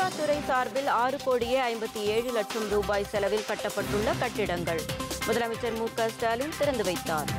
சுற்றுலாத்துறை சார்பில் ஆறு கோடியே ஐம்பத்தி ஏழு லட்சம் ரூபாய் செலவில் கட்டப்பட்டுள்ள கட்டிடங்கள் முதலமைச்சர் மு க ஸ்டாலின் திறந்து வைத்தார்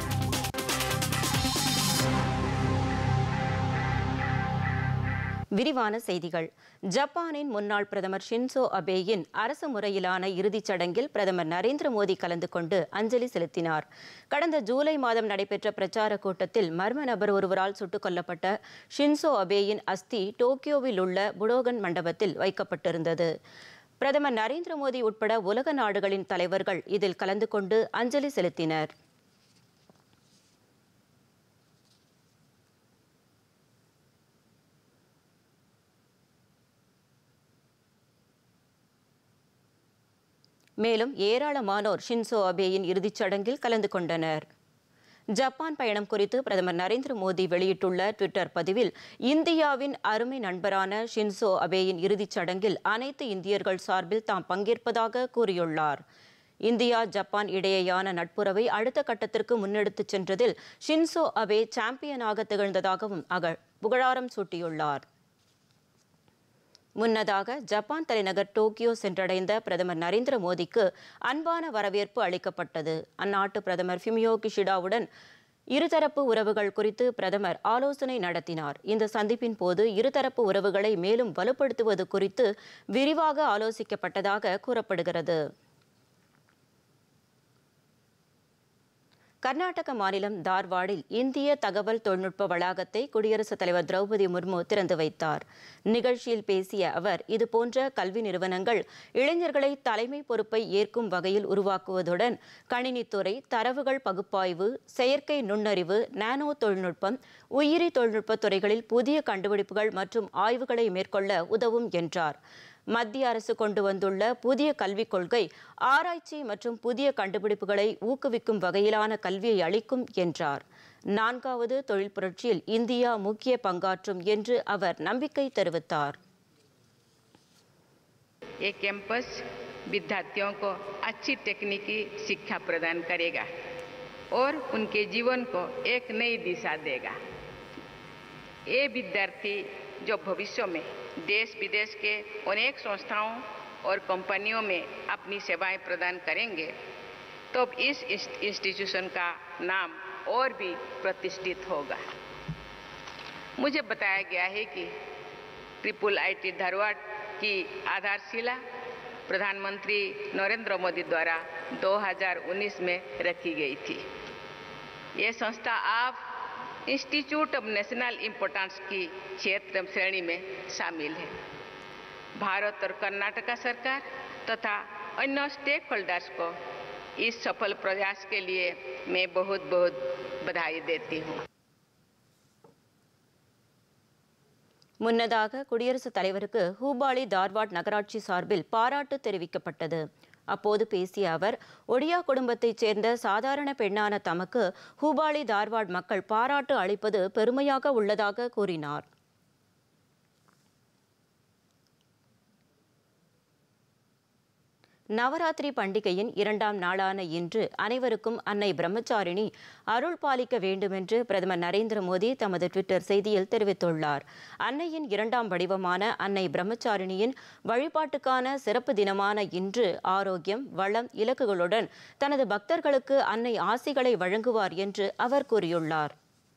விரிவான செய்திகள் ஜப்பானின் முன்னாள் பிரதமர் ஷின்சோ அபேயின் அரசு முறையிலான இறுதிச் சடங்கில் பிரதமர் நரேந்திர மோடி கலந்து கொண்டு அஞ்சலி செலுத்தினார் கடந்த ஜூலை மாதம் நடைபெற்ற பிரச்சார கூட்டத்தில் மர்ம நபர் ஒருவரால் சுட்டுக் கொல்லப்பட்ட ஷின்சோ அபேயின் அஸ்தி டோக்கியோவில் உள்ள புடோகன் மண்டபத்தில் வைக்கப்பட்டிருந்தது பிரதமர் நரேந்திர மோடி உட்பட உலக நாடுகளின் தலைவர்கள் இதில் கலந்து கொண்டு அஞ்சலி செலுத்தினர் மேலும் ஏராளமானோர் ஷின்சோ அபேயின் இறுதிச் சடங்கில் கலந்து கொண்டனர் ஜப்பான் பயணம் குறித்து பிரதமர் நரேந்திர மோடி வெளியிட்டுள்ள ட்விட்டர் பதிவில் இந்தியாவின் அருமை நண்பரான ஷின்சோ அபேயின் இறுதிச் சடங்கில் அனைத்து இந்தியர்கள் சார்பில் தாம் பங்கேற்பதாக கூறியுள்ளார் இந்தியா ஜப்பான் இடையேயான நட்புறவை அடுத்த கட்டத்திற்கு முன்னெடுத்துச் சென்றதில் ஷின்சோ அபே சாம்பியனாக திகழ்ந்ததாகவும் அவர் புகழாரம் சூட்டியுள்ளார் முன்னதாக ஜப்பான் தலைநகர் டோக்கியோ சென்றடைந்த பிரதமர் நரேந்திர மோடிக்கு அன்பான வரவேற்பு அளிக்கப்பட்டது அந்நாட்டு பிரதமர் ஃபிமியோ கிஷிடாவுடன் இருதரப்பு உறவுகள் குறித்து பிரதமர் ஆலோசனை நடத்தினார் இந்த சந்திப்பின் போது இருதரப்பு உறவுகளை மேலும் வலுப்படுத்துவது குறித்து விரிவாக ஆலோசிக்கப்பட்டதாக கூறப்படுகிறது கர்நாடக மாநிலம் தார்வாடில் இந்திய தகவல் தொழில்நுட்ப வளாகத்தை குடியரசுத் தலைவர் திரௌபதி முர்மு திறந்து வைத்தார் நிகழ்ச்சியில் பேசிய அவர் இதுபோன்ற கல்வி நிறுவனங்கள் இளைஞர்களை தலைமை பொறுப்பை ஏற்கும் வகையில் உருவாக்குவதுடன் கணினித்துறை தரவுகள் பகுப்பாய்வு செயற்கை நுண்ணறிவு நானோ தொழில்நுட்பம் உயிரி தொழில்நுட்ப துறைகளில் புதிய கண்டுபிடிப்புகள் மற்றும் ஆய்வுகளை மேற்கொள்ள உதவும் என்றார் மத்திய அரசு கொண்டு வந்துள்ள புதிய கல்விக் கொள்கை ஆராய்ச்சி மற்றும் புதிய கண்டுபிடிப்புகளை ஊக்குவிக்கும் வகையிலான கல்வியை அளிக்கும் என்றார் நான்காவது தொழில் புரட்சியில் இந்தியா முக்கிய பங்காற்றும் என்று அவர் நம்பிக்கை தெரிவித்தார் ये कैंपस विद्यार्थियों को अच्छी तकनीकी शिक्षा प्रदान करेगा और उनके जीवन को एक नई दिशा देगा ये विद्यार्थी जो भविष्य में देश विदेश के अनेक संस्थाओं और कंपनियों में अपनी सेवाएं प्रदान करेंगे तो इस इंस्टीट्यूशन का नाम और भी प्रतिष्ठित होगा मुझे बताया गया है कि ट्रिपल आईटी धारवाड़ की आधारशिला प्रधानमंत्री नरेंद्र मोदी द्वारा 2019 में रखी गई थी ये संस्था अब इंस्टीट्यूट ऑफ नेशनल इम्पोर्टेंस की क्षेत्र श्रेणी में शामिल है भारत और कर्नाटका सरकार तथा अन्य स्टेक होल्डर्स को इस सफल प्रयास के लिए मैं बहुत बहुत बधाई देती हूँ முன்னதாக குடியரசுத் தலைவருக்கு ஹூபாளி தார்வாட் நகராட்சி சார்பில் பாராட்டு தெரிவிக்கப்பட்டது அப்போது பேசிய அவர் ஒடியா குடும்பத்தைச் சேர்ந்த சாதாரண பெண்ணான தமக்கு ஹூபாளி தார்வாட் மக்கள் பாராட்டு அளிப்பது பெருமையாக உள்ளதாக கூறினார் நவராத்திரி பண்டிகையின் இரண்டாம் நாளான இன்று அனைவருக்கும் அன்னை பிரம்மச்சாரிணி அருள் பாலிக்க வேண்டுமென்று பிரதமர் நரேந்திர மோடி தமது ட்விட்டர் செய்தியில் தெரிவித்துள்ளார் அன்னையின் இரண்டாம் வடிவமான அன்னை பிரம்மச்சாரிணியின் வழிபாட்டுக்கான சிறப்பு தினமான இன்று ஆரோக்கியம் வளம் இலக்குகளுடன் தனது பக்தர்களுக்கு அன்னை ஆசிகளை வழங்குவார் என்று அவர் கூறியுள்ளார்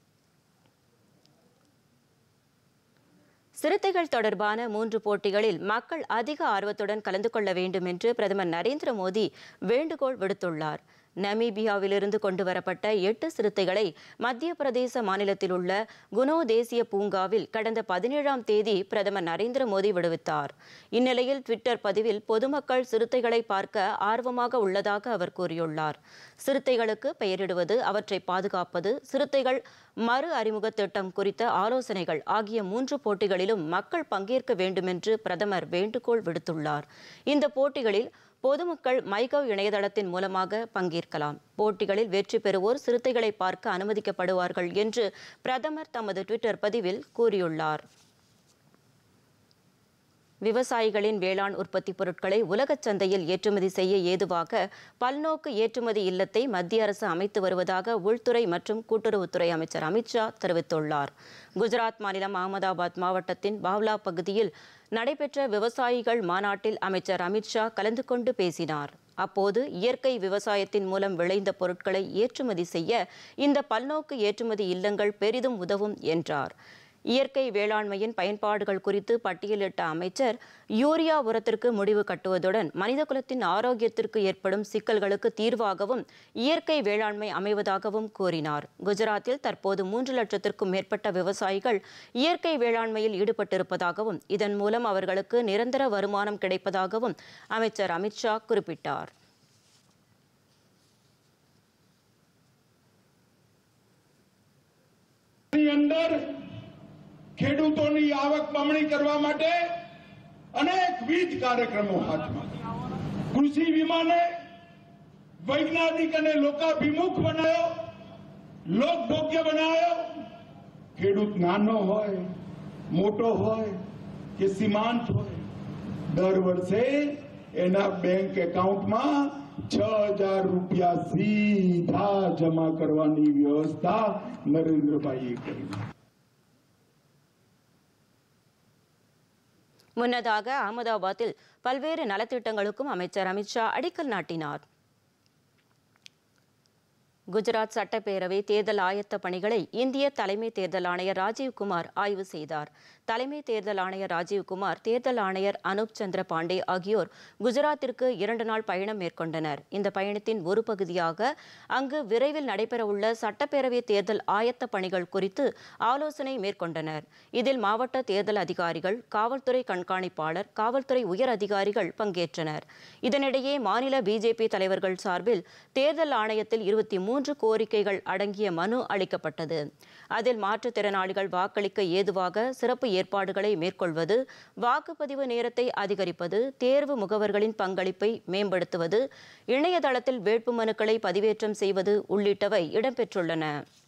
சிறுத்தைகள் தொடர்பான மூன்று போட்டிகளில் மக்கள் அதிக ஆர்வத்துடன் கலந்து கொள்ள வேண்டும் என்று பிரதமர் நரேந்திர மோடி வேண்டுகோள் விடுத்துள்ளார் நமீபியாவிலிருந்து கொண்டு வரப்பட்ட எட்டு சிறுத்தைகளை மத்திய பிரதேச மாநிலத்தில் உள்ள குனோ தேசிய பூங்காவில் கடந்த பதினேழாம் தேதி பிரதமர் நரேந்திர மோடி விடுவித்தார் இந்நிலையில் ட்விட்டர் பதிவில் பொதுமக்கள் சிறுத்தைகளை பார்க்க ஆர்வமாக உள்ளதாக அவர் கூறியுள்ளார் சிறுத்தைகளுக்கு பெயரிடுவது அவற்றை பாதுகாப்பது சிறுத்தைகள் மறு அறிமுக திட்டம் குறித்த ஆலோசனைகள் ஆகிய மூன்று போட்டிகளிலும் மக்கள் பங்கேற்க வேண்டுமென்று பிரதமர் வேண்டுகோள் விடுத்துள்ளார் இந்த போட்டிகளில் பொதுமக்கள் மைகவ் இணையதளத்தின் மூலமாக பங்கேற்கலாம் போட்டிகளில் வெற்றி பெறுவோர் சிறுத்தைகளை பார்க்க அனுமதிக்கப்படுவார்கள் என்று பிரதமர் தமது ட்விட்டர் பதிவில் கூறியுள்ளார் விவசாயிகளின் வேளாண் உற்பத்தி பொருட்களை உலகச் சந்தையில் ஏற்றுமதி செய்ய ஏதுவாக பல்நோக்கு ஏற்றுமதி இல்லத்தை மத்திய அரசு அமைத்து வருவதாக உள்துறை மற்றும் கூட்டுறவுத்துறை அமைச்சர் அமித்ஷா தெரிவித்துள்ளார் குஜராத் மாநிலம் அகமதாபாத் மாவட்டத்தின் பாவ்லா பகுதியில் நடைபெற்ற விவசாயிகள் மாநாட்டில் அமைச்சர் அமித்ஷா கலந்து கொண்டு பேசினார் அப்போது இயற்கை விவசாயத்தின் மூலம் விளைந்த பொருட்களை ஏற்றுமதி செய்ய இந்த பல்நோக்கு ஏற்றுமதி இல்லங்கள் பெரிதும் உதவும் என்றார் இயற்கை வேளாண்மையின் பயன்பாடுகள் குறித்து பட்டியலிட்ட அமைச்சர் யூரியா உரத்திற்கு முடிவு கட்டுவதுடன் மனிதகுலத்தின் ஆரோக்கியத்திற்கு ஏற்படும் சிக்கல்களுக்கு தீர்வாகவும் இயற்கை வேளாண்மை அமைவதாகவும் கூறினார் குஜராத்தில் தற்போது மூன்று லட்சத்திற்கும் மேற்பட்ட விவசாயிகள் இயற்கை வேளாண்மையில் ஈடுபட்டிருப்பதாகவும் இதன் மூலம் அவர்களுக்கு நிரந்தர வருமானம் கிடைப்பதாகவும் அமைச்சர் அமித்ஷா குறிப்பிட்டார் ની અંદર ખેડૂતોની આવક બમણી કરવા માટે અનેકવિધ કાર્યક્રમો હાથમાં કૃષિ વીમાને વૈજ્ઞાનિક અને લોકાભિમુખ બનાવ્યો લોકભોગ્ય બનાવ્યો ખેડૂત નાનો હોય મોટો હોય કે સીમાંત હોય દર વર્ષે એના બેંક એકાઉન્ટમાં છ હજાર રૂપિયા સીધા જમા કરવાની વ્યવસ્થા નરેન્દ્રભાઈએ કરી முன்னதாக அகமதாபாத்தில் பல்வேறு நலத்திட்டங்களுக்கும் அமைச்சர் அமித்ஷா அடிக்கல் நாட்டினார் குஜராத் சட்டப்பேரவை தேர்தல் ஆயத்த பணிகளை இந்திய தலைமை தேர்தல் ஆணையர் ராஜீவ்குமார் ஆய்வு செய்தார் தலைமை தேர்தல் ஆணையர் ராஜீவ்குமார் தேர்தல் ஆணையர் அனூப் சந்திர பாண்டே ஆகியோர் குஜராத்திற்கு இரண்டு நாள் பயணம் மேற்கொண்டனர் இந்த பயணத்தின் ஒரு பகுதியாக அங்கு விரைவில் நடைபெறவுள்ள சட்டப்பேரவை தேர்தல் ஆயத்த பணிகள் குறித்து ஆலோசனை மேற்கொண்டனர் இதில் மாவட்ட தேர்தல் அதிகாரிகள் காவல்துறை கண்காணிப்பாளர் காவல்துறை உயர் அதிகாரிகள் பங்கேற்றனர் இதனிடையே மாநில பிஜேபி தலைவர்கள் சார்பில் தேர்தல் ஆணையத்தில் இருபத்தி மூன்று கோரிக்கைகள் அடங்கிய மனு அளிக்கப்பட்டது அதில் மாற்றுத்திறனாளிகள் வாக்களிக்க ஏதுவாக சிறப்பு ஏற்பாடுகளை மேற்கொள்வது வாக்குப்பதிவு நேரத்தை அதிகரிப்பது தேர்வு முகவர்களின் பங்களிப்பை மேம்படுத்துவது இணையதளத்தில் வேட்புமனுக்களை பதிவேற்றம் செய்வது உள்ளிட்டவை இடம்பெற்றுள்ளன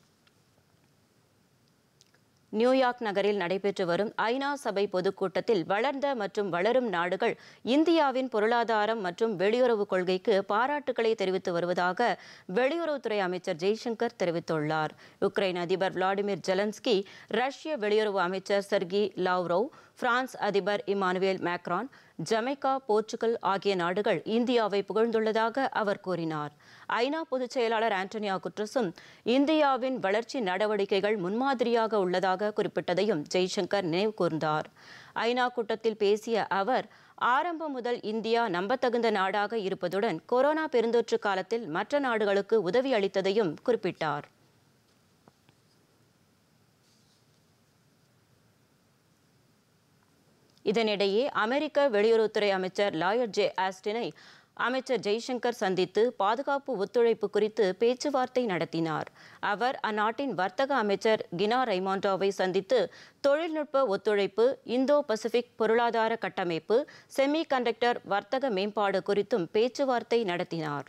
நியூயார்க் நகரில் நடைபெற்று வரும் ஐநா சபை பொதுக்கூட்டத்தில் வளர்ந்த மற்றும் வளரும் நாடுகள் இந்தியாவின் பொருளாதாரம் மற்றும் வெளியுறவு கொள்கைக்கு பாராட்டுக்களை தெரிவித்து வருவதாக வெளியுறவுத்துறை அமைச்சர் ஜெய்சங்கர் தெரிவித்துள்ளார் உக்ரைன் அதிபர் விளாடிமிர் ஜெலன்ஸ்கி ரஷ்ய வெளியுறவு அமைச்சர் செர்கி லாவ்ரோவ் பிரான்ஸ் அதிபர் இமானுவேல் மேக்ரான் ஜமைக்கா போர்ச்சுகல் ஆகிய நாடுகள் இந்தியாவை புகழ்ந்துள்ளதாக அவர் கூறினார் ஐநா பொதுச் செயலாளர் ஆண்டனியா குட்ரஸும் இந்தியாவின் வளர்ச்சி நடவடிக்கைகள் முன்மாதிரியாக உள்ளதாக குறிப்பிட்டதையும் ஜெய்சங்கர் நினைவு கூர்ந்தார் ஐநா கூட்டத்தில் பேசிய அவர் ஆரம்பம் முதல் இந்தியா நம்பத்தகுந்த நாடாக இருப்பதுடன் கொரோனா பெருந்தொற்று காலத்தில் மற்ற நாடுகளுக்கு உதவி அளித்ததையும் குறிப்பிட்டார் இதனிடையே அமெரிக்க வெளியுறவுத்துறை அமைச்சர் லாயர் ஜே ஆஸ்டினை அமைச்சர் ஜெய்சங்கர் சந்தித்து பாதுகாப்பு ஒத்துழைப்பு குறித்து பேச்சுவார்த்தை நடத்தினார் அவர் அந்நாட்டின் வர்த்தக அமைச்சர் கினா ரைமாண்டோவை சந்தித்து தொழில்நுட்ப ஒத்துழைப்பு இந்தோ பசிபிக் பொருளாதார கட்டமைப்பு செமி கண்டக்டர் வர்த்தக மேம்பாடு குறித்தும் பேச்சுவார்த்தை நடத்தினார்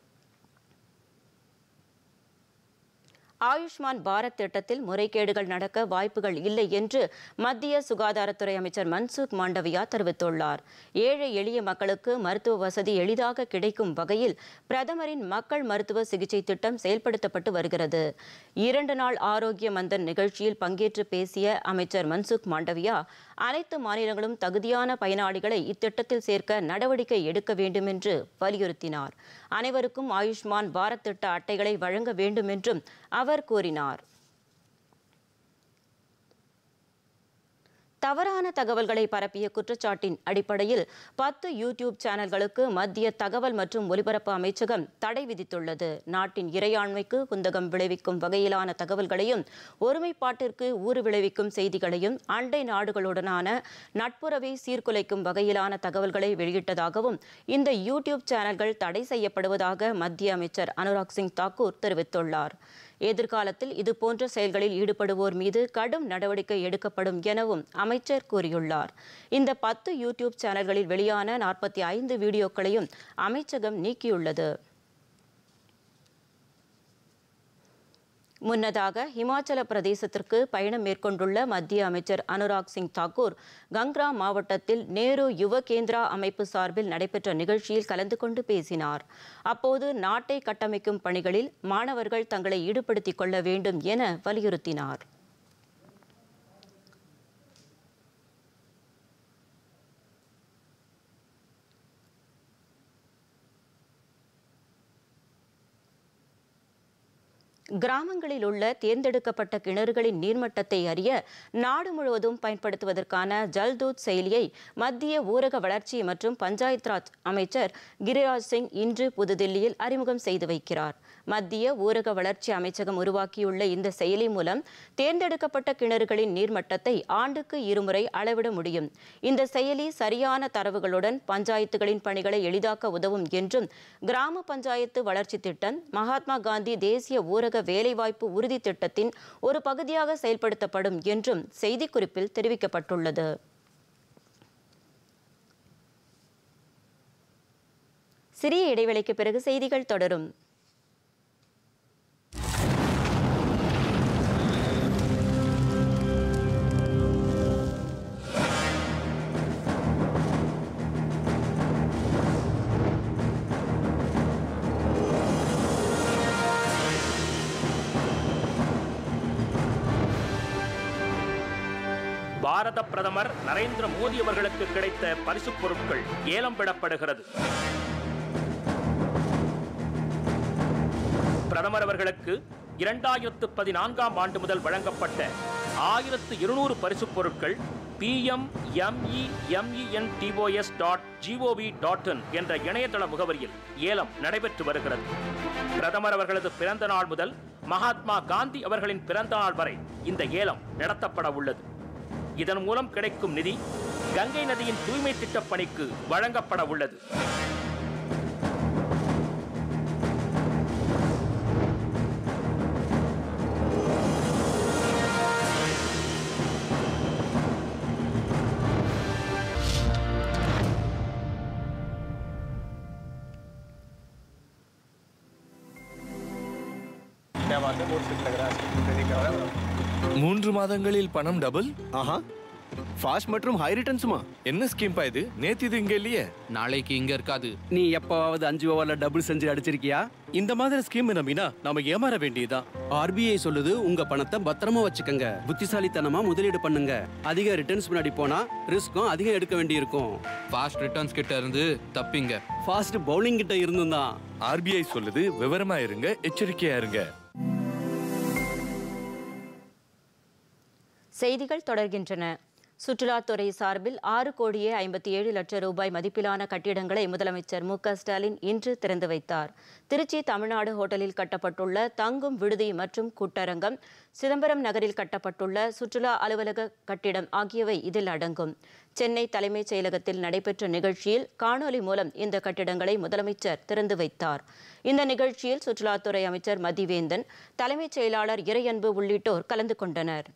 ஆயுஷ்மான் பாரத் திட்டத்தில் முறைகேடுகள் நடக்க வாய்ப்புகள் இல்லை என்று மத்திய சுகாதாரத்துறை அமைச்சர் மன்சுக் மாண்டவியா தெரிவித்துள்ளார் ஏழை எளிய மக்களுக்கு மருத்துவ வசதி எளிதாக கிடைக்கும் வகையில் பிரதமரின் மக்கள் மருத்துவ சிகிச்சை திட்டம் செயல்படுத்தப்பட்டு வருகிறது இரண்டு நாள் ஆரோக்கிய மந்தன் நிகழ்ச்சியில் பங்கேற்று பேசிய அமைச்சர் மன்சுக் மாண்டவியா அனைத்து மாநிலங்களும் தகுதியான பயனாளிகளை இத்திட்டத்தில் சேர்க்க நடவடிக்கை எடுக்க வேண்டும் என்று வலியுறுத்தினார் அனைவருக்கும் ஆயுஷ்மான் பாரத் திட்ட அட்டைகளை வழங்க வேண்டும் என்றும் அவர் கூறினார் தவறான தகவல்களை பரப்பிய குற்றச்சாட்டின் அடிப்படையில் பத்து யூடியூப் சேனல்களுக்கு மத்திய தகவல் மற்றும் ஒலிபரப்பு அமைச்சகம் தடை விதித்துள்ளது நாட்டின் இறையாண்மைக்கு குந்தகம் விளைவிக்கும் வகையிலான தகவல்களையும் ஒருமைப்பாட்டிற்கு ஊறு விளைவிக்கும் செய்திகளையும் அண்டை நாடுகளுடனான நட்புறவை சீர்குலைக்கும் வகையிலான தகவல்களை வெளியிட்டதாகவும் இந்த யூடியூப் சேனல்கள் தடை செய்யப்படுவதாக மத்திய அமைச்சர் அனுராக் சிங் தாக்கூர் தெரிவித்துள்ளார் எதிர்காலத்தில் இதுபோன்ற செயல்களில் ஈடுபடுவோர் மீது கடும் நடவடிக்கை எடுக்கப்படும் எனவும் அமைச்சர் கூறியுள்ளார் இந்த பத்து யூடியூப் சேனல்களில் வெளியான நாற்பத்தி ஐந்து வீடியோக்களையும் அமைச்சகம் நீக்கியுள்ளது முன்னதாக இமாச்சல பிரதேசத்திற்கு பயணம் மேற்கொண்டுள்ள மத்திய அமைச்சர் அனுராக் சிங் தாக்கூர் கங்ரா மாவட்டத்தில் நேரு யுவ கேந்திரா அமைப்பு சார்பில் நடைபெற்ற நிகழ்ச்சியில் கலந்து கொண்டு பேசினார் அப்போது நாட்டை கட்டமைக்கும் பணிகளில் மாணவர்கள் தங்களை ஈடுபடுத்திக் கொள்ள வேண்டும் என வலியுறுத்தினார் கிராமங்களில் உள்ள தேர்ந்தெடுக்கப்பட்ட கிணறுகளின் நீர்மட்டத்தை அறிய நாடு முழுவதும் பயன்படுத்துவதற்கான ஜல்தூத் செயலியை மத்திய ஊரக வளர்ச்சி மற்றும் பஞ்சாயத் ராஜ் அமைச்சர் கிரிராஜ் சிங் இன்று புதுதில்லியில் அறிமுகம் செய்து வைக்கிறார் மத்திய ஊரக வளர்ச்சி அமைச்சகம் உருவாக்கியுள்ள இந்த செயலி மூலம் தேர்ந்தெடுக்கப்பட்ட கிணறுகளின் நீர்மட்டத்தை ஆண்டுக்கு இருமுறை அளவிட முடியும் இந்த செயலி சரியான தரவுகளுடன் பஞ்சாயத்துகளின் பணிகளை எளிதாக்க உதவும் என்றும் கிராம பஞ்சாயத்து வளர்ச்சி திட்டம் மகாத்மா காந்தி தேசிய ஊரக வேலைவாய்ப்பு உறுதி திட்டத்தின் ஒரு பகுதியாக செயல்படுத்தப்படும் என்றும் செய்திக்குறிப்பில் தெரிவிக்கப்பட்டுள்ளது சிறிய இடைவெளிக்கு பிறகு செய்திகள் தொடரும் பாரத பிரதமர் நரேந்திர மோடி அவர்களுக்கு கிடைத்த பரிசுப் பொருட்கள் ஏலம் விடப்படுகிறது பிரதமர் அவர்களுக்கு இரண்டாயிரத்து பதினான்காம் ஆண்டு முதல் வழங்கப்பட்ட ஆயிரத்து இருநூறு பரிசுப் பொருட்கள் PM ME MEN TOS dot GOV dot IN என்ற இணையதள முகவரியில் ஏலம் நடைபெற்று வருகிறது பிரதமர் அவர்களது பிறந்த நாள் முதல் மகாத்மா காந்தி அவர்களின் பிறந்த நாள் வரை இந்த ஏலம் நடத்தப்பட உள்ளது இதன் மூலம் கிடைக்கும் நிதி கங்கை நதியின் தூய்மை திட்டப் பணிக்கு வழங்கப்பட உள்ளது மூன்று மாதங்களில் பணம் டபுள் ஆஹா ஃபாஸ்ட் மற்றும் ஹை ரிட்டர்ன்ஸுமா என்ன ஸ்கீம் பா இது நேத்து இது இங்க இல்லையே நாளைக்கு இங்க இருக்காது நீ எப்பவாவது அஞ்சு ஓவர்ல டபுள் செஞ்சு அடிச்சிருக்கியா இந்த மாதிரி ஸ்கீம் நம்பினா நாம ஏமாற வேண்டியதுதான் ஆர்பிஐ சொல்லுது உங்க பணத்தை பத்திரமா வச்சுக்கங்க புத்திசாலித்தனமா முதலீடு பண்ணுங்க அதிக ரிட்டர்ன்ஸ் முன்னாடி போனா ரிஸ்க்கும் அதிகம் எடுக்க வேண்டியிருக்கும் ஃபாஸ்ட் ரிட்டர்ன்ஸ் கிட்ட இருந்து தப்பிங்க ஃபாஸ்ட் பவுலிங் கிட்ட இருந்தும் தான் ஆர்பிஐ சொல்லுது விவரமா இருங்க எச்சரிக்கையா இருங்க செய்திகள் தொடர்கின்றன சுற்றுலாத்துறை சார்பில் ஆறு கோடியே ஐம்பத்தி ஏழு லட்சம் ரூபாய் மதிப்பிலான கட்டிடங்களை முதலமைச்சர் மு க ஸ்டாலின் இன்று திறந்து வைத்தார் திருச்சி தமிழ்நாடு ஹோட்டலில் கட்டப்பட்டுள்ள தங்கும் விடுதி மற்றும் கூட்டரங்கம் சிதம்பரம் நகரில் கட்டப்பட்டுள்ள சுற்றுலா அலுவலக கட்டிடம் ஆகியவை இதில் அடங்கும் சென்னை தலைமைச் செயலகத்தில் நடைபெற்ற நிகழ்ச்சியில் காணொலி மூலம் இந்த கட்டிடங்களை முதலமைச்சர் திறந்து வைத்தார் இந்த நிகழ்ச்சியில் சுற்றுலாத்துறை அமைச்சர் மதிவேந்தன் தலைமைச் செயலாளர் இறையன்பு உள்ளிட்டோர் கலந்து கொண்டனர்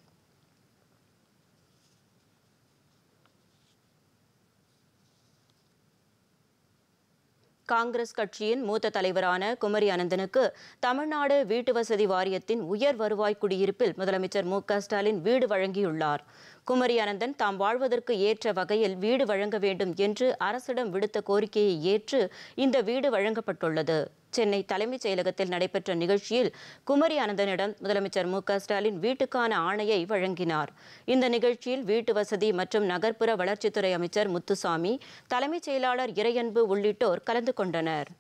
காங்கிரஸ் கட்சியின் மூத்த தலைவரான குமரி அனந்தனுக்கு தமிழ்நாடு வீட்டு வசதி வாரியத்தின் உயர் வருவாய் குடியிருப்பில் முதலமைச்சர் மு க ஸ்டாலின் வீடு வழங்கியுள்ளார் குமரி அனந்தன் தாம் வாழ்வதற்கு ஏற்ற வகையில் வீடு வழங்க வேண்டும் என்று அரசிடம் விடுத்த கோரிக்கையை ஏற்று இந்த வீடு வழங்கப்பட்டுள்ளது சென்னை தலைமைச் செயலகத்தில் நடைபெற்ற நிகழ்ச்சியில் குமரி அனந்தனிடம் முதலமைச்சர் மு க ஸ்டாலின் வீட்டுக்கான ஆணையை வழங்கினார் இந்த நிகழ்ச்சியில் வீட்டு வசதி மற்றும் நகர்ப்புற வளர்ச்சித்துறை அமைச்சர் முத்துசாமி தலைமைச் செயலாளர் இறையன்பு உள்ளிட்டோர் கலந்து கொண்டனர்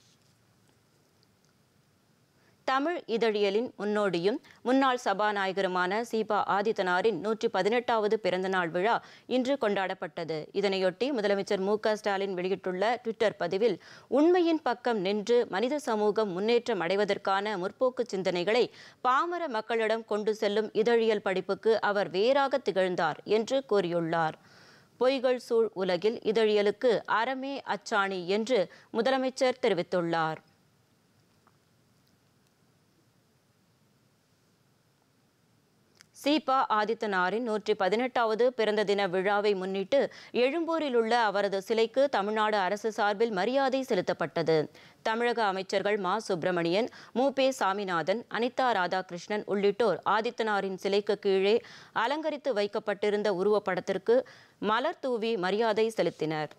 தமிழ் இதழியலின் முன்னோடியும் முன்னாள் சபாநாயகருமான சீபா ஆதித்தனாரின் நூற்றி பதினெட்டாவது பிறந்தநாள் விழா இன்று கொண்டாடப்பட்டது இதனையொட்டி முதலமைச்சர் மு க ஸ்டாலின் வெளியிட்டுள்ள ட்விட்டர் பதிவில் உண்மையின் பக்கம் நின்று மனித சமூகம் முன்னேற்றம் அடைவதற்கான முற்போக்கு சிந்தனைகளை பாமர மக்களிடம் கொண்டு செல்லும் இதழியல் படிப்புக்கு அவர் வேறாக திகழ்ந்தார் என்று கூறியுள்ளார் பொய்கள் சூழ் உலகில் இதழியலுக்கு அறமே அச்சாணி என்று முதலமைச்சர் தெரிவித்துள்ளார் சீபா ஆதித்தனாரின் நூற்றி பதினெட்டாவது பிறந்த தின விழாவை முன்னிட்டு எழும்பூரில் உள்ள அவரது சிலைக்கு தமிழ்நாடு அரசு சார்பில் மரியாதை செலுத்தப்பட்டது தமிழக அமைச்சர்கள் மா சுப்பிரமணியன் மு பே சாமிநாதன் அனிதா ராதாகிருஷ்ணன் உள்ளிட்டோர் ஆதித்தனாரின் சிலைக்கு கீழே அலங்கரித்து வைக்கப்பட்டிருந்த உருவப்படத்திற்கு மலர் தூவி மரியாதை செலுத்தினர்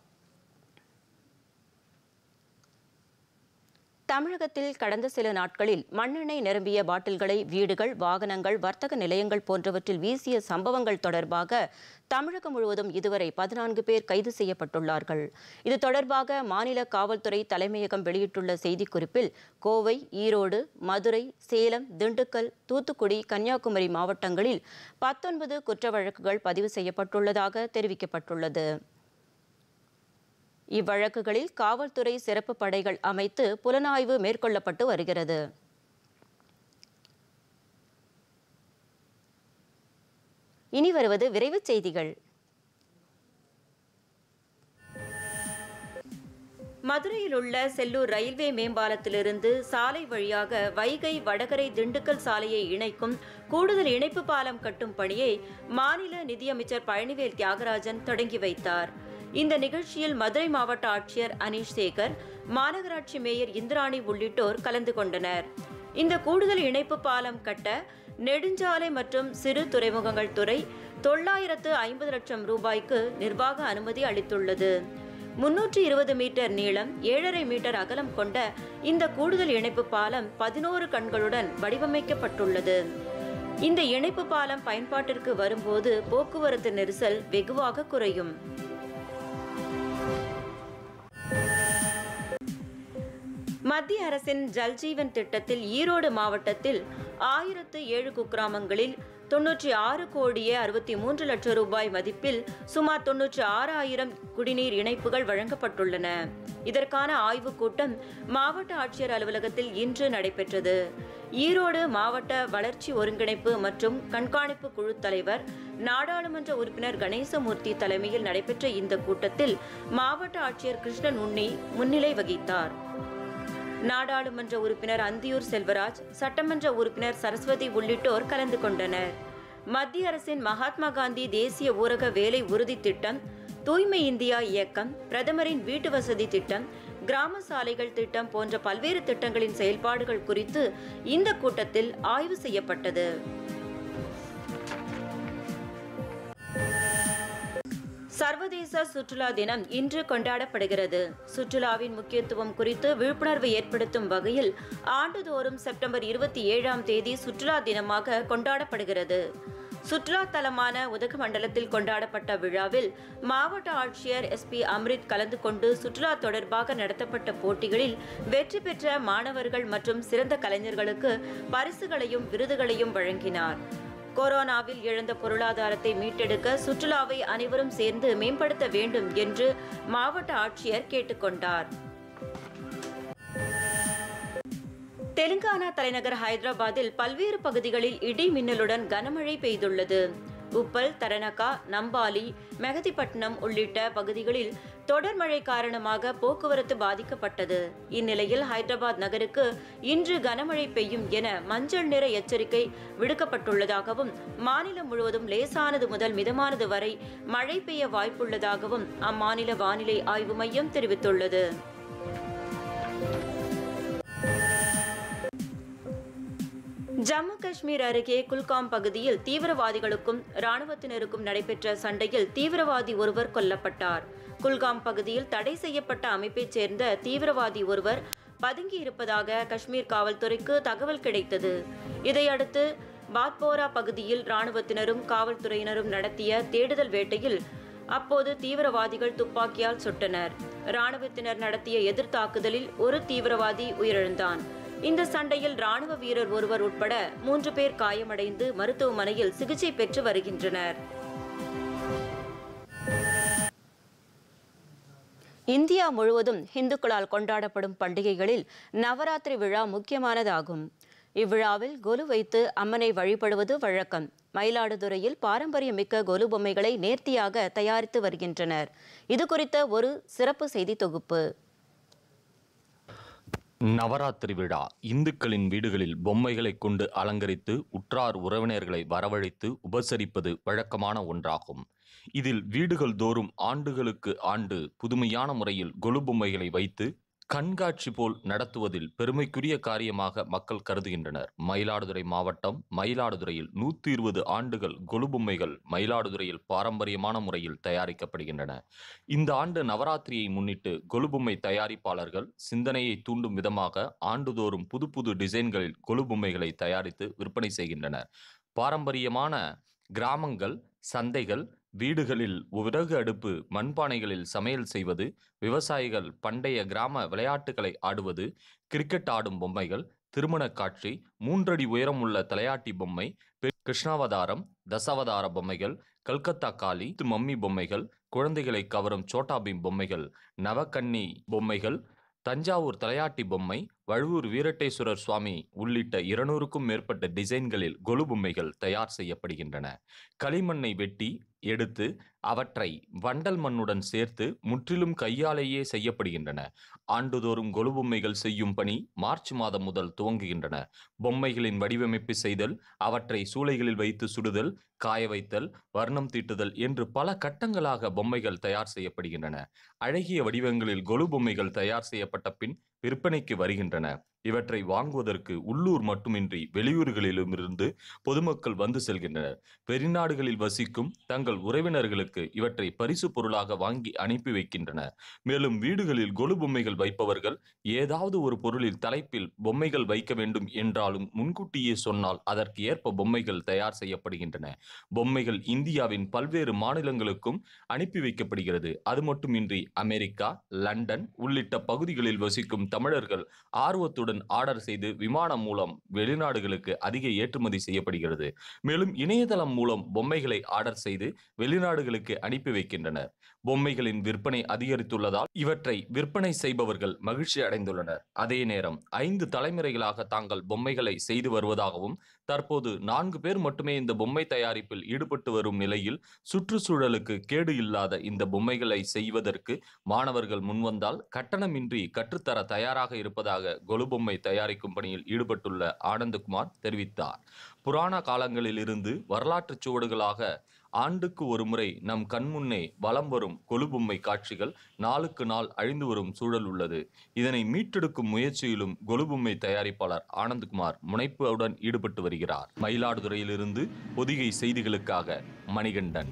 தமிழகத்தில் கடந்த சில நாட்களில் மண்ணெண்ணெய் நிரம்பிய பாட்டில்களை வீடுகள் வாகனங்கள் வர்த்தக நிலையங்கள் போன்றவற்றில் வீசிய சம்பவங்கள் தொடர்பாக தமிழகம் முழுவதும் இதுவரை பதினான்கு பேர் கைது செய்யப்பட்டுள்ளார்கள் இது தொடர்பாக மாநில காவல்துறை தலைமையகம் வெளியிட்டுள்ள செய்திக்குறிப்பில் கோவை ஈரோடு மதுரை சேலம் திண்டுக்கல் தூத்துக்குடி கன்னியாகுமரி மாவட்டங்களில் பத்தொன்பது குற்ற வழக்குகள் பதிவு செய்யப்பட்டுள்ளதாக தெரிவிக்கப்பட்டுள்ளது இவ்வழக்குகளில் காவல்துறை சிறப்பு படைகள் அமைத்து புலனாய்வு மேற்கொள்ளப்பட்டு வருகிறது இனி வருவது விரைவுச் செய்திகள் மதுரையில் உள்ள செல்லூர் ரயில்வே மேம்பாலத்திலிருந்து சாலை வழியாக வைகை வடகரை திண்டுக்கல் சாலையை இணைக்கும் கூடுதல் இணைப்பு பாலம் கட்டும் பணியை மாநில நிதியமைச்சர் பழனிவேல் தியாகராஜன் தொடங்கி வைத்தார் இந்த நிகழ்ச்சியில் மதுரை மாவட்ட ஆட்சியர் அனீஷ் சேகர் மாநகராட்சி மேயர் இந்திராணி உள்ளிட்டோர் கலந்து கொண்டனர் இந்த கூடுதல் இணைப்பு பாலம் கட்ட நெடுஞ்சாலை மற்றும் சிறு துறைமுகங்கள் துறை தொள்ளாயிரத்து ஐம்பது லட்சம் ரூபாய்க்கு நிர்வாக அனுமதி அளித்துள்ளது முன்னூற்றி இருபது மீட்டர் நீளம் ஏழரை மீட்டர் அகலம் கொண்ட இந்த கூடுதல் இணைப்பு பாலம் பதினோரு கண்களுடன் வடிவமைக்கப்பட்டுள்ளது இந்த இணைப்பு பாலம் பயன்பாட்டிற்கு வரும்போது போக்குவரத்து நெரிசல் வெகுவாக குறையும் மத்திய அரசின் ஜல்ஜீவன் திட்டத்தில் ஈரோடு மாவட்டத்தில் ஆயிரத்து ஏழு குக்கிராமங்களில் தொன்னூற்றி ஆறு கோடியே அறுபத்தி மூன்று லட்சம் ரூபாய் மதிப்பில் சுமார் தொன்னூற்றி ஆறாயிரம் குடிநீர் இணைப்புகள் வழங்கப்பட்டுள்ளன இதற்கான ஆய்வுக் கூட்டம் மாவட்ட ஆட்சியர் அலுவலகத்தில் இன்று நடைபெற்றது ஈரோடு மாவட்ட வளர்ச்சி ஒருங்கிணைப்பு மற்றும் கண்காணிப்பு குழு தலைவர் நாடாளுமன்ற உறுப்பினர் கணேசமூர்த்தி தலைமையில் நடைபெற்ற இந்த கூட்டத்தில் மாவட்ட ஆட்சியர் கிருஷ்ணன் உன்னி முன்னிலை வகித்தார் நாடாளுமன்ற உறுப்பினர் அந்தியூர் செல்வராஜ் சட்டமன்ற உறுப்பினர் சரஸ்வதி உள்ளிட்டோர் கலந்து கொண்டனர் மத்திய அரசின் மகாத்மா காந்தி தேசிய ஊரக வேலை உறுதி திட்டம் தூய்மை இந்தியா இயக்கம் பிரதமரின் வீட்டு வசதி திட்டம் கிராம சாலைகள் திட்டம் போன்ற பல்வேறு திட்டங்களின் செயல்பாடுகள் குறித்து இந்த கூட்டத்தில் ஆய்வு செய்யப்பட்டது சர்வதேச சுற்றுலா தினம் இன்று கொண்டாடப்படுகிறது சுற்றுலாவின் முக்கியத்துவம் குறித்து விழிப்புணர்வு ஏற்படுத்தும் வகையில் ஆண்டுதோறும் செப்டம்பர் இருபத்தி ஏழாம் தேதி சுற்றுலா தினமாக கொண்டாடப்படுகிறது சுற்றுலா தலமான உதகமண்டலத்தில் கொண்டாடப்பட்ட விழாவில் மாவட்ட ஆட்சியர் எஸ் பி அம்ரித் கலந்து கொண்டு சுற்றுலா தொடர்பாக நடத்தப்பட்ட போட்டிகளில் வெற்றி பெற்ற மாணவர்கள் மற்றும் சிறந்த கலைஞர்களுக்கு பரிசுகளையும் விருதுகளையும் வழங்கினார் கொரோனாவில் இழந்த பொருளாதாரத்தை மீட்டெடுக்க சுற்றுலாவை அனைவரும் சேர்ந்து மேம்படுத்த வேண்டும் என்று மாவட்ட ஆட்சியர் கேட்டுக்கொண்டார் தெலுங்கானா தலைநகர் ஹைதராபாத்தில் பல்வேறு பகுதிகளில் இடி மின்னலுடன் கனமழை பெய்துள்ளது உப்பல் தரணகா நம்பாலி மெகதிப்பட்டினம் உள்ளிட்ட பகுதிகளில் தொடர் மழை காரணமாக போக்குவரத்து பாதிக்கப்பட்டது இந்நிலையில் ஹைதராபாத் நகருக்கு இன்று கனமழை பெய்யும் என மஞ்சள் நிற எச்சரிக்கை விடுக்கப்பட்டுள்ளதாகவும் மாநிலம் முழுவதும் லேசானது முதல் மிதமானது வரை மழை பெய்ய வாய்ப்புள்ளதாகவும் அம்மாநில வானிலை ஆய்வு மையம் தெரிவித்துள்ளது ஜம்மு காஷ்மீர் அருகே குல்காம் பகுதியில் தீவிரவாதிகளுக்கும் ராணுவத்தினருக்கும் நடைபெற்ற சண்டையில் தீவிரவாதி ஒருவர் கொல்லப்பட்டார் குல்காம் பகுதியில் தடை செய்யப்பட்ட அமைப்பைச் சேர்ந்த தீவிரவாதி ஒருவர் பதுங்கி இருப்பதாக காஷ்மீர் காவல்துறைக்கு தகவல் கிடைத்தது இதையடுத்து பாத்போரா பகுதியில் ராணுவத்தினரும் காவல்துறையினரும் நடத்திய தேடுதல் வேட்டையில் அப்போது தீவிரவாதிகள் துப்பாக்கியால் சுட்டனர் ராணுவத்தினர் நடத்திய எதிர்த்தாக்குதலில் ஒரு தீவிரவாதி உயிரிழந்தான் இந்த சண்டையில் ராணுவ வீரர் ஒருவர் உட்பட மூன்று பேர் காயமடைந்து மருத்துவமனையில் சிகிச்சை பெற்று வருகின்றனர் இந்தியா முழுவதும் இந்துக்களால் கொண்டாடப்படும் பண்டிகைகளில் நவராத்திரி விழா முக்கியமானதாகும் இவ்விழாவில் கொலு வைத்து அம்மனை வழிபடுவது வழக்கம் மயிலாடுதுறையில் பாரம்பரியமிக்க கொலு பொம்மைகளை நேர்த்தியாக தயாரித்து வருகின்றனர் இது குறித்த ஒரு சிறப்பு செய்தி தொகுப்பு நவராத்திரி விழா இந்துக்களின் வீடுகளில் பொம்மைகளை கொண்டு அலங்கரித்து உற்றார் உறவினர்களை வரவழைத்து உபசரிப்பது வழக்கமான ஒன்றாகும் இதில் வீடுகள் தோறும் ஆண்டுகளுக்கு ஆண்டு புதுமையான முறையில் கொலு பொம்மைகளை வைத்து கண்காட்சி போல் நடத்துவதில் பெருமைக்குரிய காரியமாக மக்கள் கருதுகின்றனர் மயிலாடுதுறை மாவட்டம் மயிலாடுதுறையில் நூற்றி இருபது ஆண்டுகள் கொலு பொம்மைகள் மயிலாடுதுறையில் பாரம்பரியமான முறையில் தயாரிக்கப்படுகின்றன இந்த ஆண்டு நவராத்திரியை முன்னிட்டு கொலு பொம்மை தயாரிப்பாளர்கள் சிந்தனையை தூண்டும் விதமாக ஆண்டுதோறும் புது புது டிசைன்களில் கொலு பொம்மைகளை தயாரித்து விற்பனை செய்கின்றனர் பாரம்பரியமான கிராமங்கள் சந்தைகள் வீடுகளில் விறகு அடுப்பு மண்பானைகளில் சமையல் செய்வது விவசாயிகள் பண்டைய கிராம விளையாட்டுகளை ஆடுவது கிரிக்கெட் ஆடும் பொம்மைகள் திருமணக் காட்சி மூன்றடி உயரம் உள்ள தலையாட்டி பொம்மை பெ- கிருஷ்ணாவதாரம் தசாவதார பொம்மைகள் கல்கத்தா காளி மம்மி பொம்மைகள் குழந்தைகளை கவரும் சோட்டா பீம் பொம்மைகள் நவக்கன்னி பொம்மைகள் தஞ்சாவூர் தலையாட்டி பொம்மை வழுவூர் வீரட்டேஸ்வரர் சுவாமி உள்ளிட்ட இருநூறுக்கும் மேற்பட்ட டிசைன்களில் கொலு பொம்மைகள் தயார் செய்யப்படுகின்றன களிமண்ணை வெட்டி எடுத்து அவற்றை வண்டல் மண்ணுடன் சேர்த்து முற்றிலும் கையாலேயே செய்யப்படுகின்றன ஆண்டுதோறும் கொலு பொம்மைகள் செய்யும் பணி மார்ச் மாதம் முதல் துவங்குகின்றன பொம்மைகளின் வடிவமைப்பு செய்தல் அவற்றை சூளைகளில் வைத்து சுடுதல் காய வைத்தல் வர்ணம் தீட்டுதல் என்று பல கட்டங்களாக பொம்மைகள் தயார் செய்யப்படுகின்றன அழகிய வடிவங்களில் கொலு பொம்மைகள் தயார் செய்யப்பட்ட பின் விற்பனைக்கு வருகின்றன இவற்றை வாங்குவதற்கு உள்ளூர் மட்டுமின்றி வெளியூர்களிலும் இருந்து பொதுமக்கள் வந்து செல்கின்றனர் வெளிநாடுகளில் வசிக்கும் தங்கள் உறவினர்களுக்கு இவற்றை பரிசு பொருளாக வாங்கி அனுப்பி வைக்கின்றனர் மேலும் வீடுகளில் கொலு பொம்மைகள் வைப்பவர்கள் ஏதாவது ஒரு பொருளில் தலைப்பில் பொம்மைகள் வைக்க வேண்டும் என்றாலும் முன்கூட்டியே சொன்னால் அதற்கு ஏற்ப பொம்மைகள் தயார் செய்யப்படுகின்றன பொம்மைகள் இந்தியாவின் பல்வேறு மாநிலங்களுக்கும் அனுப்பி வைக்கப்படுகிறது அது மட்டுமின்றி அமெரிக்கா லண்டன் உள்ளிட்ட பகுதிகளில் வசிக்கும் தமிழர்கள் ஆர்வத்துடன் ஆர்டர் செய்து விமானம் மூலம் வெளிநாடுகளுக்கு அதிக ஏற்றுமதி செய்யப்படுகிறது மேலும் இணையதளம் மூலம் பொம்மைகளை ஆர்டர் செய்து வெளிநாடுகளுக்கு அனுப்பி வைக்கின்றனர் பொம்மைகளின் விற்பனை அதிகரித்துள்ளதால் இவற்றை விற்பனை செய்பவர்கள் மகிழ்ச்சி அடைந்துள்ளனர் அதே நேரம் ஐந்து தலைமுறைகளாக தாங்கள் பொம்மைகளை செய்து வருவதாகவும் தற்போது நான்கு பேர் மட்டுமே இந்த பொம்மை தயாரிப்பில் ஈடுபட்டு வரும் நிலையில் சுற்றுச்சூழலுக்கு கேடு இல்லாத இந்த பொம்மைகளை செய்வதற்கு மாணவர்கள் முன்வந்தால் கட்டணமின்றி கற்றுத்தர தயாராக இருப்பதாக கொலு பொம்மை தயாரிக்கும் பணியில் ஈடுபட்டுள்ள ஆனந்தகுமார் தெரிவித்தார் புராண காலங்களில் இருந்து வரலாற்றுச் சுவடுகளாக ஆண்டுக்கு ஒரு முறை நம் கண்முன்னே வலம் வரும் கொலுபொம்மை காட்சிகள் நாளுக்கு நாள் அழிந்து வரும் சூழல் உள்ளது இதனை மீட்டெடுக்கும் முயற்சியிலும் கொலுபொம்மை தயாரிப்பாளர் ஆனந்த்குமார் முனைப்புடன் ஈடுபட்டு வருகிறார் மயிலாடுதுறையிலிருந்து பொதிகை செய்திகளுக்காக மணிகண்டன்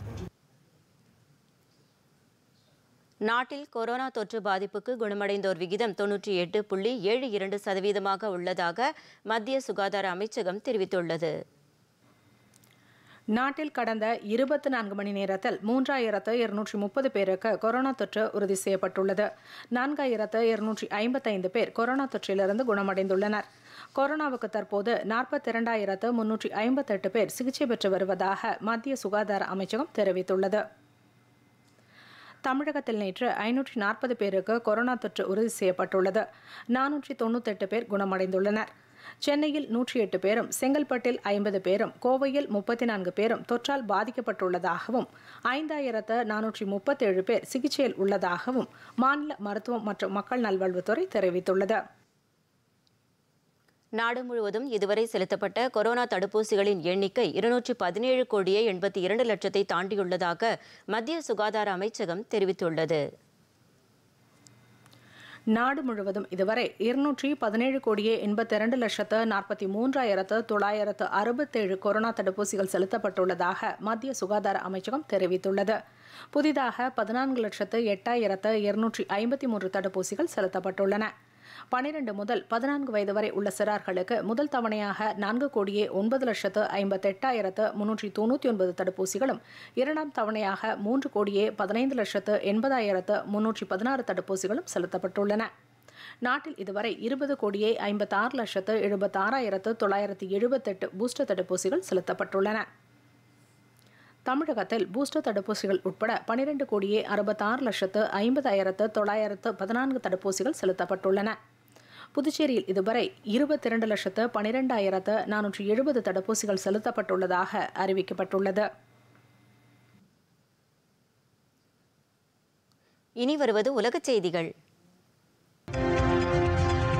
நாட்டில் கொரோனா தொற்று பாதிப்புக்கு குணமடைந்தோர் விகிதம் தொன்னூற்றி எட்டு புள்ளி ஏழு இரண்டு சதவீதமாக உள்ளதாக மத்திய சுகாதார அமைச்சகம் தெரிவித்துள்ளது நாட்டில் கடந்த இருபத்தி நான்கு மணி நேரத்தில் மூன்றாயிரத்து இருநூற்றி முப்பது பேருக்கு கொரோனா தொற்று உறுதி செய்யப்பட்டுள்ளது நான்காயிரத்து இருநூற்றி ஐம்பத்தைந்து பேர் கொரோனா தொற்றிலிருந்து குணமடைந்துள்ளனர் கொரோனாவுக்கு தற்போது நாற்பத்தி இரண்டாயிரத்து முன்னூற்றி ஐம்பத்தெட்டு பேர் சிகிச்சை பெற்று வருவதாக மத்திய சுகாதார அமைச்சகம் தெரிவித்துள்ளது தமிழகத்தில் நேற்று ஐநூற்றி நாற்பது பேருக்கு கொரோனா தொற்று உறுதி செய்யப்பட்டுள்ளது நானூற்றி தொண்ணூத்தெட்டு பேர் குணமடைந்துள்ளனர் சென்னையில் நூற்றி எட்டு பேரும் செங்கல்பட்டில் ஐம்பது பேரும் கோவையில் முப்பத்தி நான்கு பேரும் தொற்றால் பாதிக்கப்பட்டுள்ளதாகவும் ஐந்தாயிரத்து நானூற்றி முப்பத்தேழு பேர் சிகிச்சையில் உள்ளதாகவும் மாநில மருத்துவம் மற்றும் மக்கள் நல்வாழ்வுத்துறை தெரிவித்துள்ளது நாடு முழுவதும் இதுவரை செலுத்தப்பட்ட கொரோனா தடுப்பூசிகளின் எண்ணிக்கை இருநூற்றி பதினேழு கோடியே எண்பத்தி இரண்டு லட்சத்தை தாண்டியுள்ளதாக மத்திய சுகாதார அமைச்சகம் தெரிவித்துள்ளது நாடு முழுவதும் இதுவரை இருநூற்றி பதினேழு கோடியே எண்பத்தி இரண்டு லட்சத்து நாற்பத்தி மூன்றாயிரத்து தொள்ளாயிரத்து அறுபத்தேழு கொரோனா தடுப்பூசிகள் செலுத்தப்பட்டுள்ளதாக மத்திய சுகாதார அமைச்சகம் தெரிவித்துள்ளது புதிதாக பதினான்கு லட்சத்து எட்டாயிரத்து இருநூற்றி ஐம்பத்தி மூன்று தடுப்பூசிகள் செலுத்தப்பட்டுள்ளன பனிரெண்டு முதல் பதினான்கு வயது வரை உள்ள சிறார்களுக்கு முதல் தவணையாக நான்கு கோடியே ஒன்பது லட்சத்து ஐம்பத்தெட்டாயிரத்து முன்னூற்றி தொண்ணூற்றி ஒன்பது தடுப்பூசிகளும் இரண்டாம் தவணையாக மூன்று கோடியே பதினைந்து லட்சத்து எண்பதாயிரத்து முன்னூற்றி பதினாறு தடுப்பூசிகளும் செலுத்தப்பட்டுள்ளன நாட்டில் இதுவரை இருபது கோடியே ஐம்பத்தாறு லட்சத்து எழுபத்தாறாயிரத்து தொள்ளாயிரத்து எழுபத்தெட்டு பூஸ்டர் தடுப்பூசிகள் செலுத்தப்பட்டுள்ளன தமிழகத்தில் பூஸ்டர் தடுப்பூசிகள் உட்பட பனிரெண்டு கோடியே அறுபத்தாறு லட்சத்து ஐம்பதாயிரத்து தொள்ளாயிரத்து பதினான்கு தடுப்பூசிகள் செலுத்தப்பட்டுள்ளன புதுச்சேரியில் இதுவரை இருபத்தி இரண்டு லட்சத்து பனிரெண்டாயிரத்து நானூற்றி எழுபது தடுப்பூசிகள் செலுத்தப்பட்டுள்ளதாக அறிவிக்கப்பட்டுள்ளது இனி வருவது உலகச் செய்திகள்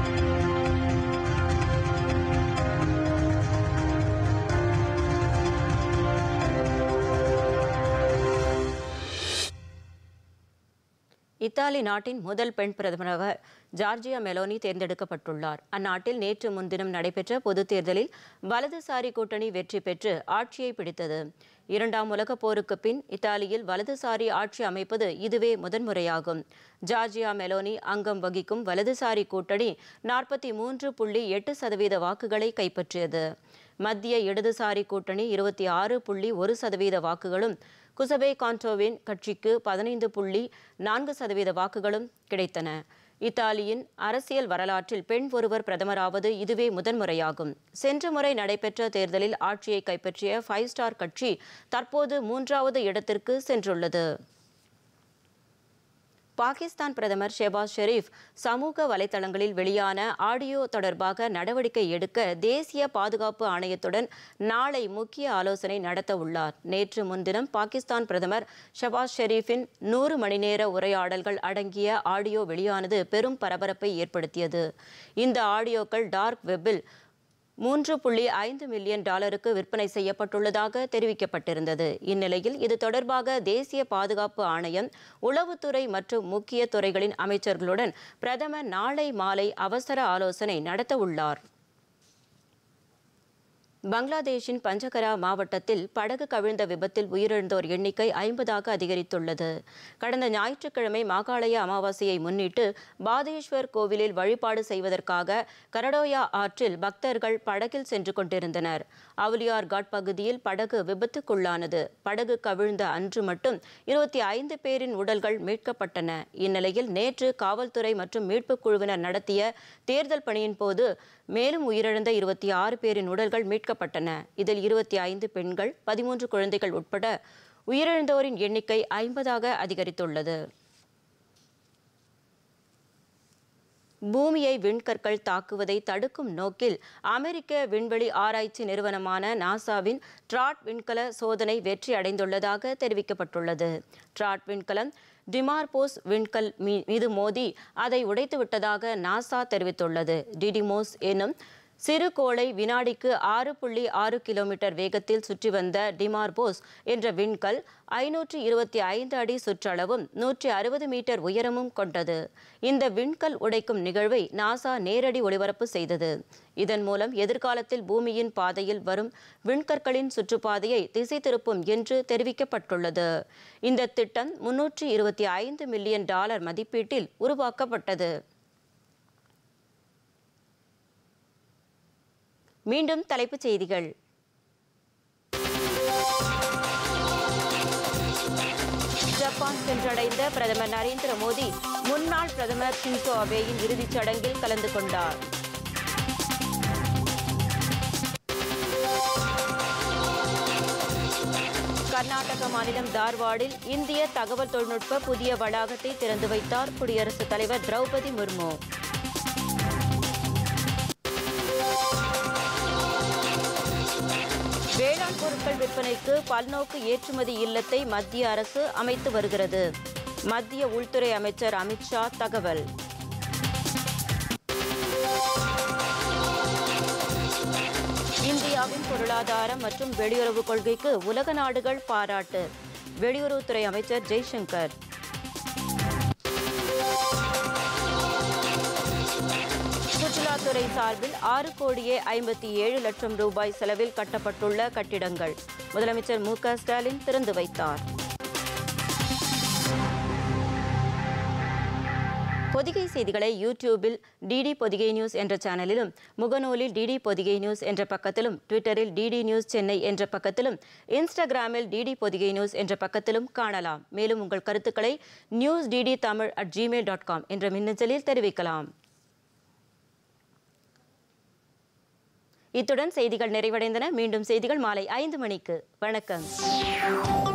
இத்தாலி நாட்டின் முதல் பெண் பிரதமராக ஜார்ஜியா மெலோனி தேர்ந்தெடுக்கப்பட்டுள்ளார் அந்நாட்டில் நேற்று முன்தினம் நடைபெற்ற பொதுத் தேர்தலில் வலதுசாரி கூட்டணி வெற்றி பெற்று ஆட்சியை பிடித்தது இரண்டாம் உலகப் போருக்கு பின் இத்தாலியில் வலதுசாரி ஆட்சி அமைப்பது இதுவே முதன்முறையாகும் ஜார்ஜியா மெலோனி அங்கம் வகிக்கும் வலதுசாரி கூட்டணி நாற்பத்தி மூன்று புள்ளி எட்டு சதவீத வாக்குகளை கைப்பற்றியது மத்திய இடதுசாரி கூட்டணி இருபத்தி ஆறு புள்ளி ஒரு சதவீத வாக்குகளும் குசபே கான்டோவின் கட்சிக்கு பதினைந்து புள்ளி நான்கு சதவீத வாக்குகளும் கிடைத்தன இத்தாலியின் அரசியல் வரலாற்றில் பெண் ஒருவர் பிரதமராவது இதுவே முதன்முறையாகும் சென்ற முறை நடைபெற்ற தேர்தலில் ஆட்சியை கைப்பற்றிய ஃபைவ் ஸ்டார் கட்சி தற்போது மூன்றாவது இடத்திற்கு சென்றுள்ளது பாகிஸ்தான் பிரதமர் ஷெபாஸ் ஷெரீப் சமூக வலைதளங்களில் வெளியான ஆடியோ தொடர்பாக நடவடிக்கை எடுக்க தேசிய பாதுகாப்பு ஆணையத்துடன் நாளை முக்கிய ஆலோசனை நடத்த உள்ளார் நேற்று முன்தினம் பாகிஸ்தான் பிரதமர் ஷெபாஸ் ஷெரீஃபின் நூறு மணி நேர உரையாடல்கள் அடங்கிய ஆடியோ வெளியானது பெரும் பரபரப்பை ஏற்படுத்தியது இந்த ஆடியோக்கள் டார்க் வெப்பில் மூன்று புள்ளி ஐந்து மில்லியன் டாலருக்கு விற்பனை செய்யப்பட்டுள்ளதாக தெரிவிக்கப்பட்டிருந்தது இந்நிலையில் இது தொடர்பாக தேசிய பாதுகாப்பு ஆணையம் உளவுத்துறை மற்றும் முக்கிய துறைகளின் அமைச்சர்களுடன் பிரதமர் நாளை மாலை அவசர ஆலோசனை நடத்த உள்ளார் பங்களாதேஷின் பஞ்சகரா மாவட்டத்தில் படகு கவிழ்ந்த விபத்தில் உயிரிழந்தோர் எண்ணிக்கை ஐம்பதாக அதிகரித்துள்ளது கடந்த ஞாயிற்றுக்கிழமை மாகாளய அமாவாசையை முன்னிட்டு பாதேஸ்வர் கோவிலில் வழிபாடு செய்வதற்காக கரடோயா ஆற்றில் பக்தர்கள் படகில் சென்று கொண்டிருந்தனர் அவுலியார் காட் பகுதியில் படகு விபத்துக்குள்ளானது படகு கவிழ்ந்த அன்று மட்டும் இருபத்தி ஐந்து பேரின் உடல்கள் மீட்கப்பட்டன இந்நிலையில் நேற்று காவல்துறை மற்றும் மீட்புக் குழுவினர் நடத்திய தேர்தல் பணியின் போது மேலும் உயிரிழந்த இருபத்தி ஆறு பேரின் உடல்கள் மீட்கப்பட்டன இதில் இருபத்தி ஐந்து பெண்கள் பதிமூன்று குழந்தைகள் உட்பட உயிரிழந்தோரின் எண்ணிக்கை ஐம்பதாக அதிகரித்துள்ளது பூமியை விண்கற்கள் தாக்குவதை தடுக்கும் நோக்கில் அமெரிக்க விண்வெளி ஆராய்ச்சி நிறுவனமான நாசாவின் ட்ராட் விண்கல சோதனை வெற்றி அடைந்துள்ளதாக தெரிவிக்கப்பட்டுள்ளது ட்ராட் விண்கலம் டிமார்போஸ் விண்கல் மீ- மீது மோதி அதை உடைத்து விட்டதாக நாசா தெரிவித்துள்ளது டிடிமோஸ் எனும் சிறு கோளை வினாடிக்கு ஆறு புள்ளி ஆறு கிலோமீட்டர் வேகத்தில் சுற்றி வந்த டிமார்போஸ் என்ற விண்கல் ஐநூற்றி இருபத்தி ஐந்து அடி சுற்றளவும் நூற்றி அறுபது மீட்டர் உயரமும் கொண்டது இந்த விண்கல் உடைக்கும் நிகழ்வை நாசா நேரடி ஒளிபரப்பு செய்தது இதன் மூலம் எதிர்காலத்தில் பூமியின் பாதையில் வரும் விண்கற்களின் சுற்றுப்பாதையை திசை திருப்பும் என்று தெரிவிக்கப்பட்டுள்ளது இந்த திட்டம் முன்னூற்றி இருபத்தி ஐந்து மில்லியன் டாலர் மதிப்பீட்டில் உருவாக்கப்பட்டது மீண்டும் தலைப்புச் செய்திகள் ஜப்பான் சென்றடைந்த பிரதமர் நரேந்திர மோடி முன்னாள் பிரதமர் ஷின்சோ அபேயின் இறுதிச் சடங்கில் கலந்து கொண்டார் கர்நாடக மாநிலம் தார்வாடில் இந்திய தகவல் தொழில்நுட்ப புதிய வளாகத்தை திறந்து வைத்தார் குடியரசுத் தலைவர் திரௌபதி முர்மு வேளாண் பொருட்கள் விற்பனைக்கு பல்நோக்கு ஏற்றுமதி இல்லத்தை மத்திய அரசு அமைத்து வருகிறது மத்திய உள்துறை அமைச்சர் அமித்ஷா தகவல் இந்தியாவின் பொருளாதாரம் மற்றும் வெளியுறவு கொள்கைக்கு உலக நாடுகள் பாராட்டு வெளியுறவுத்துறை அமைச்சர் ஜெய்சங்கர் சுற்றுலாத்துறை சார்பில் ஆறு கோடியே ஐம்பத்தி ஏழு லட்சம் ரூபாய் செலவில் கட்டப்பட்டுள்ள கட்டிடங்கள் முதலமைச்சர் மு க ஸ்டாலின் திறந்து வைத்தார் பொதிகை செய்திகளை யூடியூபில் டிடி பொதிகை நியூஸ் என்ற சேனலிலும் முகநூலில் டிடி பொதிகை நியூஸ் என்ற பக்கத்திலும் ட்விட்டரில் டிடி நியூஸ் சென்னை என்ற பக்கத்திலும் இன்ஸ்டாகிராமில் டிடி பொதிகை நியூஸ் என்ற பக்கத்திலும் காணலாம் மேலும் உங்கள் கருத்துக்களை news DD Tamil at Gmail dot com என்ற மின்னஞ்சலில் தெரிவிக்கலாம் இத்துடன் செய்திகள் நிறைவடைந்தன மீண்டும் செய்திகள் மாலை ஐந்து மணிக்கு வணக்கம்